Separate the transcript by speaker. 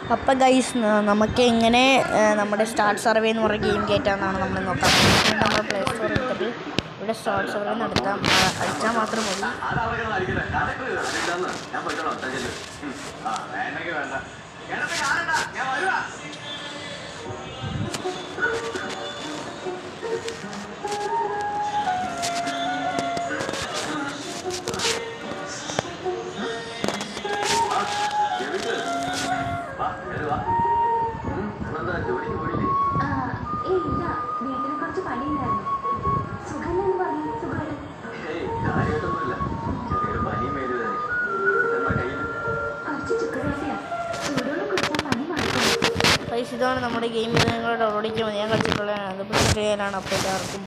Speaker 1: അപ്പം ഗൈസ് നമുക്ക് എങ്ങനെ ആ, നമ്മുടെ സ്റ്റാർട്ട് സർവേ എന്ന് പറഞ്ഞ ഗെയിം കയറ്റാമെന്നാണ് നമ്മൾ നോക്കാം ഇതിന് നമ്മൾ പ്ലേ സ്റ്റോർ എടുത്തിട്ട് ഇവിടെ സ്റ്റാർട്ട് സർവേ നടത്താം ആ, അടിച്ചാൽ മാത്രം മതി
Speaker 2: ജോലിക്ക് പോയില്ലേ
Speaker 3: ആ, ഏയ് ഇല്ല വീട്ടിൽ കുറച്ച് പണിയുണ്ടായിരുന്നു സുഖമെന്ന് പറഞ്ഞു സുഖമാണ്
Speaker 2: ഏയ് കാര്യമായിട്ടൊന്നുമില്ല ചെറിയൊരു പനിയും മേലുവേദന എന്താ കയ്യിൽ
Speaker 3: കുറച്ച് ചുക്കുദോശയാ ചൂടോടെ കുടിച്ചാൽ പനി മാറിക്കും
Speaker 1: ഗൈസ് ഇതാണ് നമ്മുടെ ഗെയിം നിങ്ങൾ ഡൗൺലോഡ് ചെയ്യാൻ മതി ഞാൻ കളിച്ചിട്ടുള്ളതാണ് അത് പ്ലേ ചെയ്യാനാണ് അപ്പോൾ എല്ലാവർക്കും